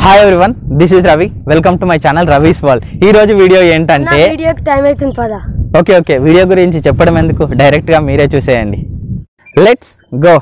Hi everyone this is Ravi welcome to my channel Ravi's వాల్ ఈ రోజు వీడియో నా ఏంటంటే వీడియోకి టైం అవుతుంది పదా ఓకే ఓకే వీడియో గురించి చెప్పడం ఎందుకు డైరెక్ట్ గా మీరే చూసేయండి లెట్స్ గో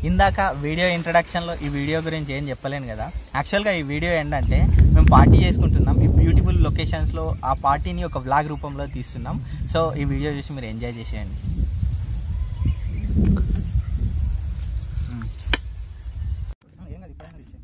ఇందాక వీడియో ఇంట్రడక్షన్లో ఈ వీడియో గురించి ఏం చెప్పలేను కదా యాక్చువల్గా ఈ వీడియో ఏంటంటే మేము పార్టీ చేసుకుంటున్నాం ఈ బ్యూటిఫుల్ లొకేషన్స్లో ఆ పార్టీని ఒక వ్లాగ్ రూపంలో తీస్తున్నాం సో ఈ వీడియో చూసి మీరు ఎంజాయ్ చేసేయండి ఏం కాదు ఇప్పుడైనా తీసేయ్.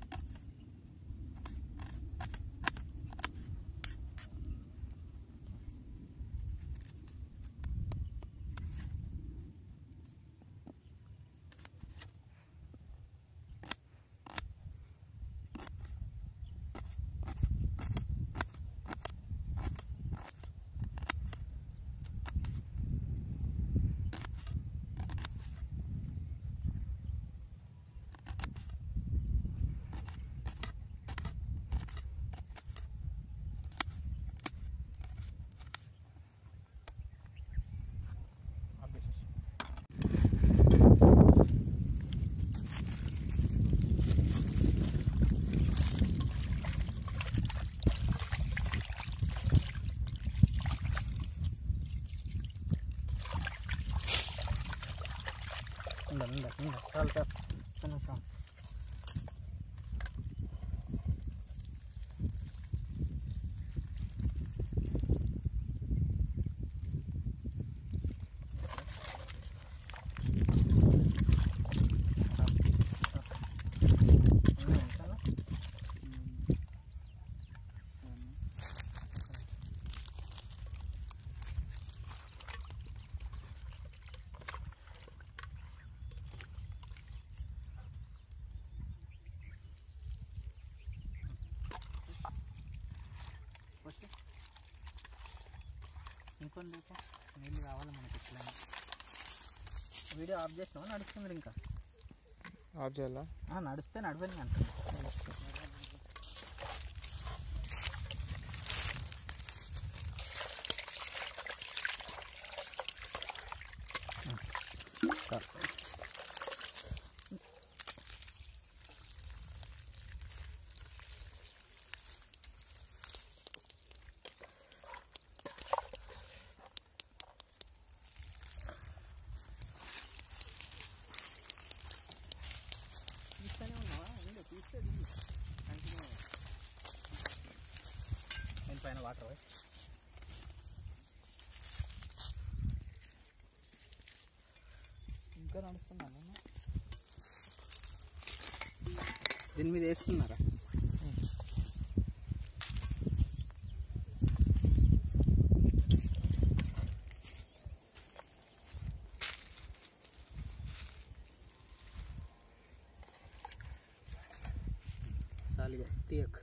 ఉందా, ఉందా, ఉందా. చాలు, చాలు. ఒక్క నిమిషం. ఇంకొని లేక నీళ్ళు కావాలి మనకి ఇట్లా వీడియో ఆఫ్ చేసినావా నడుస్తుంది ఇంకా ఆఫ్ చేయాలా ఆ, నడిస్తే నడవని అంట నేను పైన వాటర్ పోయి ఇంకా నడుస్తున్నాను దీని మీద వేస్తున్నారా సాలిగా తీయక్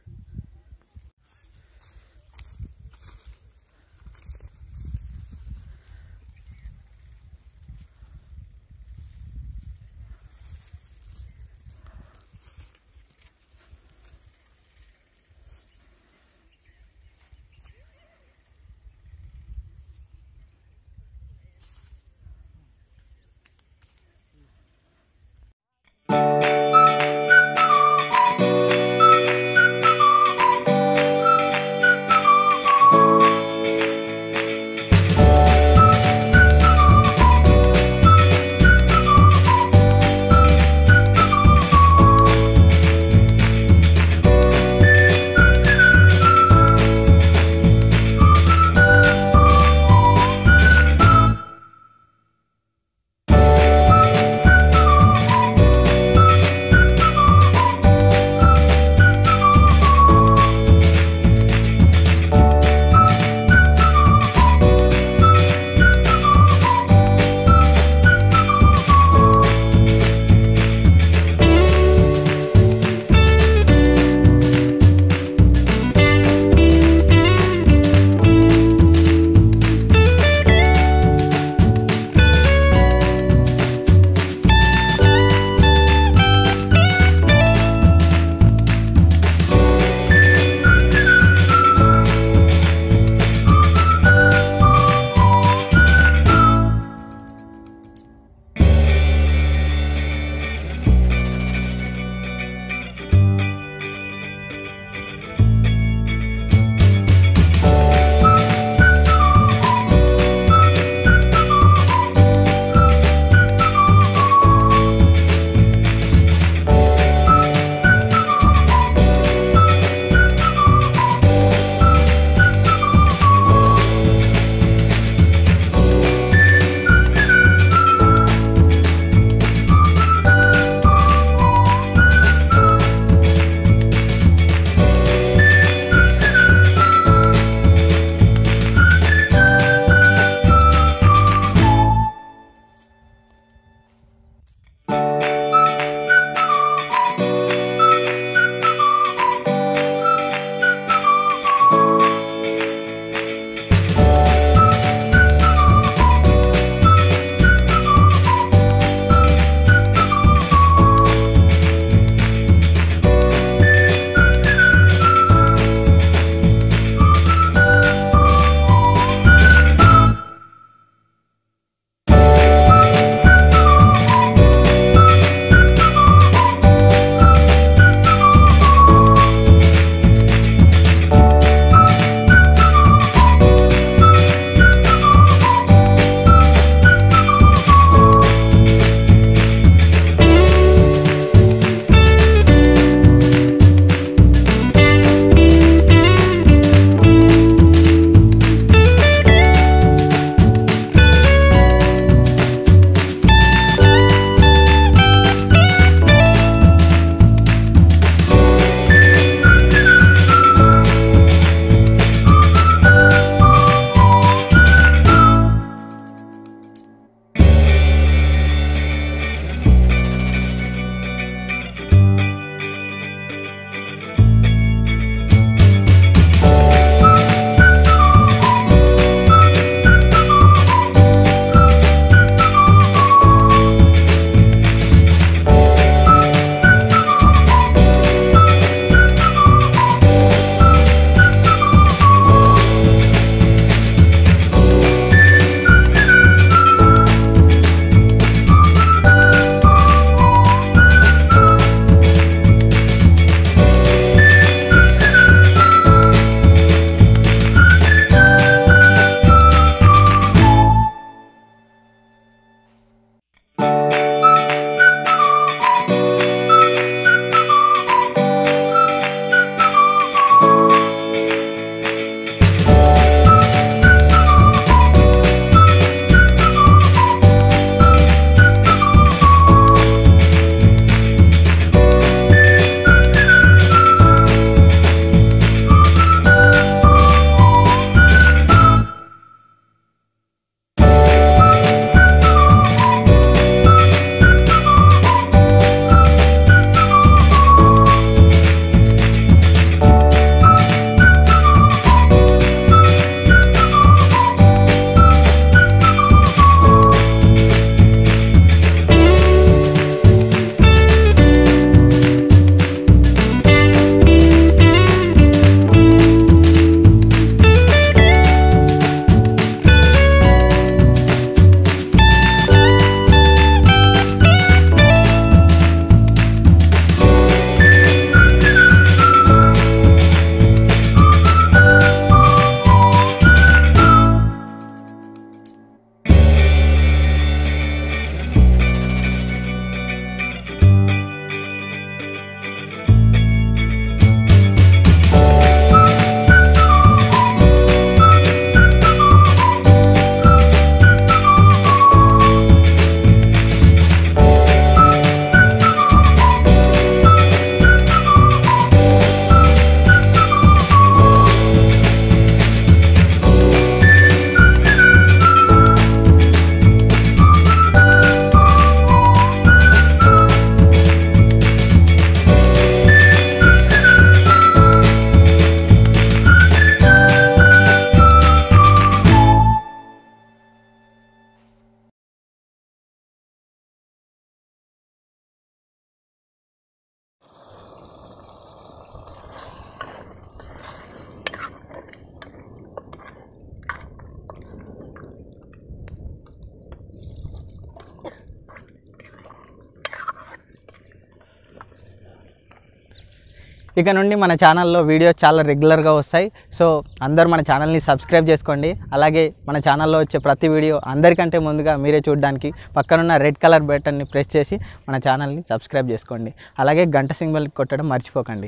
ఇక నుండి మన ఛానల్లో వీడియోస్ చాలా రెగ్యులర్గా వస్తాయి సో అందరూ మన ఛానల్ని సబ్స్క్రైబ్ చేసుకోండి అలాగే మన ఛానల్లో వచ్చే ప్రతి వీడియో అందరికంటే ముందుగా మీరే చూడడానికి పక్కనున్న రెడ్ కలర్ బటన్ని ప్రెస్ చేసి మన ఛానల్ని సబ్స్క్రైబ్ చేసుకోండి అలాగే గంట సింబల్ కొట్టడం మర్చిపోకండి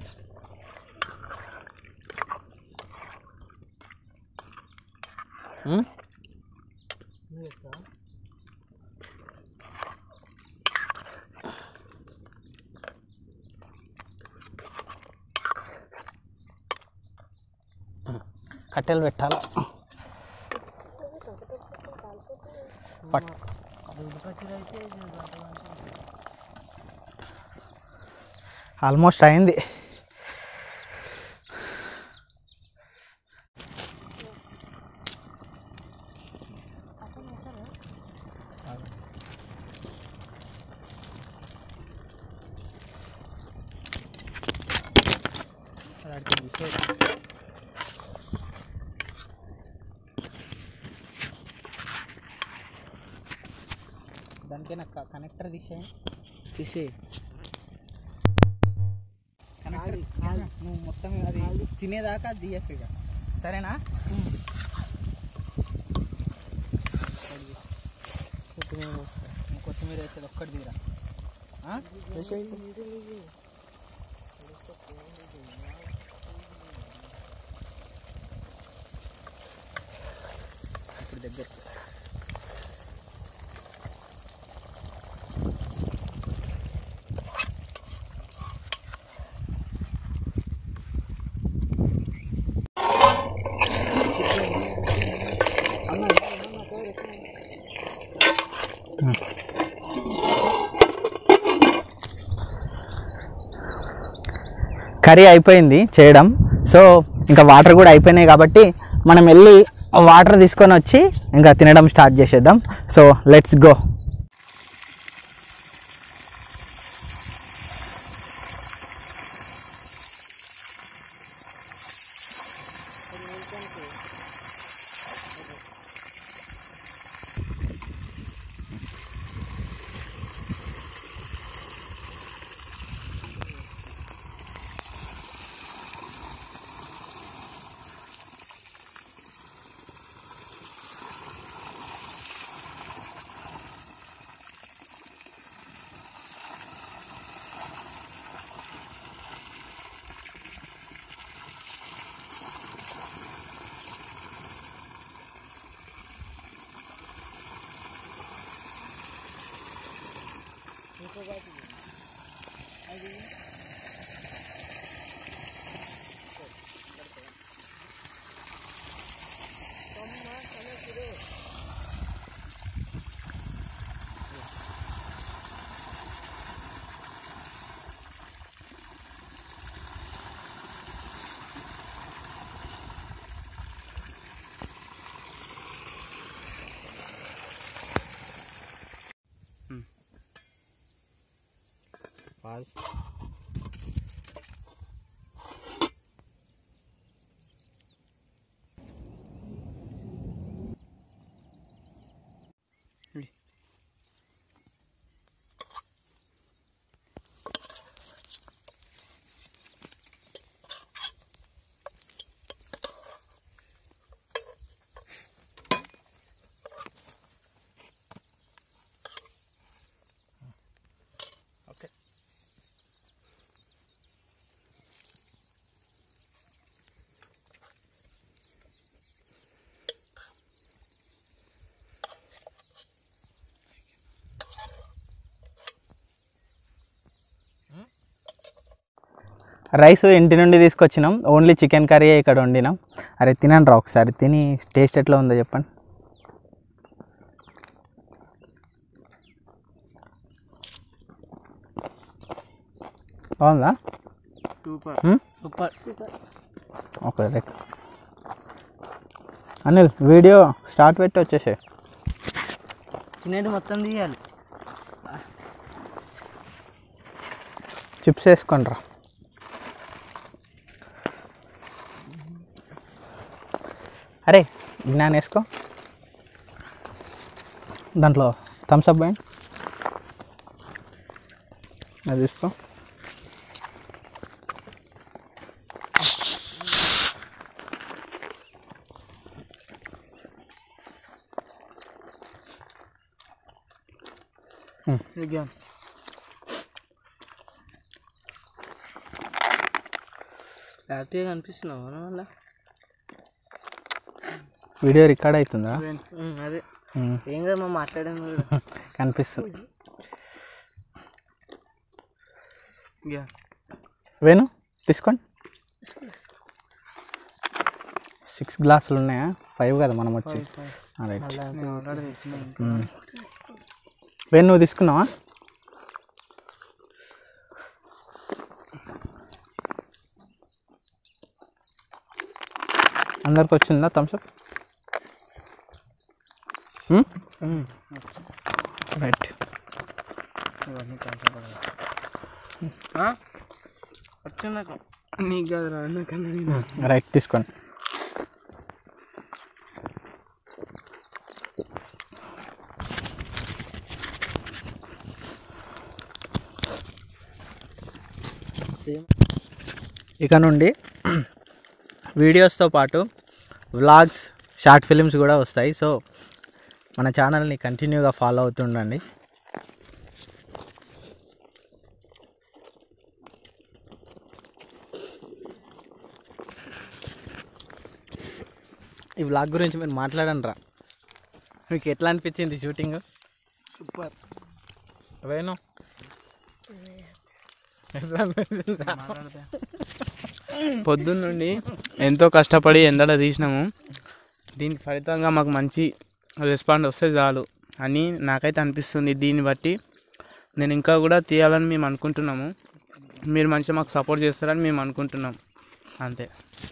ఉమ్? కట్టెలు పెట్టాలి పట్ ఆల్మోస్ట్ అయింది దానికి నాకు కనెక్టర్ తీసేయండి తీసి కనెక్టర్ నువ్వు మొత్తం అది తినేదాకా దియఫ్ ఇక సరేనా కొత్తిమీర వేసేది ఒక్కటి తీరా ఆ? ఇప్పుడు దగ్గర కర్రీ అయిపోయింది చేయడం సో ఇంకా వాటర్ కూడా అయిపోయినాయి కాబట్టి మనం వెళ్ళి వాటర్ తీసుకొని వచ్చి ఇంకా తినడం స్టార్ట్ చేసేద్దాం so let's go pause okay rice ఇంటి నుండి తీసుకొచ్చినాం ఓన్లీ చికెన్ కర్రీ ఇక్కడ వండినాం అరే తినండి రా ఒకసారి తిని టేస్ట్ ఎట్లా ఉందో చెప్పండి బాగుందా సూపర్ హ్మ్? Super super okay right Anil video start పెట్టి వచ్చేసే తినేటి మొత్తం తీయాలి చిప్స్ వేసుకోండి రా అరే జ్ఞాన్ వేసుకో దాంట్లో థమ్స్అప్ పోయండి అది తీసుకో విజ్ఞాన్ హ్యాపీగా కనిపిస్తున్నావు మన వల్ల వీడియో రికార్డ్ అవుతుందా అదే ఉమ్, ఏం కదా మనం మాట్లాడాము కూడా కనిపిస్తుంది విజ్ఞాన్ వేణు తీసుకోండి సిక్స్ గ్లాసులు ఉన్నాయా ఫైవ్ కదా మనం వచ్చి రైట్ నేను ఆల్రెడీ తెచ్చిన ఉమ్. వేణు నువ్వు తీసుకున్నావా అందరికి వచ్చిందా థమ్స్అప్ రైట్ ఇవన్నీ కష్టపడాలి వచ్చిందాక నీకు కాదు రా నాకన్నా నేను రైట్ తీసుకోండి సేమ్ ఇక నుండి వీడియోస్తో పాటు వ్లాగ్స్ షార్ట్ ఫిలిమ్స్ కూడా వస్తాయి సో మన ఛానల్ని కంటిన్యూగా ఫాలో అవుతుండండి ఈ వ్లాగ్ గురించి మీరు మాట్లాడండి రా మీకు ఎట్లా అనిపించింది షూటింగ్ సూపర్ వేణు ఎట్లా అనిపించింది రా? పొద్దున్న నుండి ఎంతో కష్టపడి ఎండలో తీసినాము దీనికి ఫలితంగా మాకు మంచి రెస్పాండ్ వస్తే చాలు అని నాకైతే అనిపిస్తుంది దీన్ని బట్టి నేను ఇంకా కూడా తీయాలని మేము అనుకుంటున్నాము మీరు మంచిగా మాకు సపోర్ట్ చేస్తారని మేము అనుకుంటున్నాం అంతే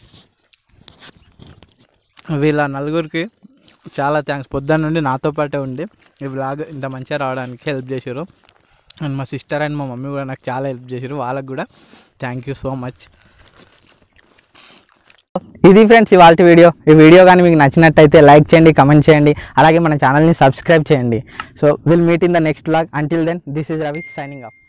వీళ్ళ నలుగురికి చాలా థ్యాంక్స్ పొద్దున్న నుండి నాతో పాటే ఉండి ఈ బ్లాగ్ ఇంత మంచిగా రావడానికి హెల్ప్ చేశారు అండ్ మా సిస్టర్ అండ్ మా మమ్మీ కూడా నాకు చాలా హెల్ప్ చేశారు వాళ్ళకి కూడా థ్యాంక్ యూ సో మచ్ ఇది ఫ్రెండ్స్ ఇవాళ వీడియో ఈ వీడియో కానీ మీకు నచ్చినట్టయితే లైక్ చేయండి కమెంట్ చేయండి అలాగే మన ఛానల్ని సబ్స్క్రైబ్ చేయండి so will meet in the next blog until then this is Ravi signing of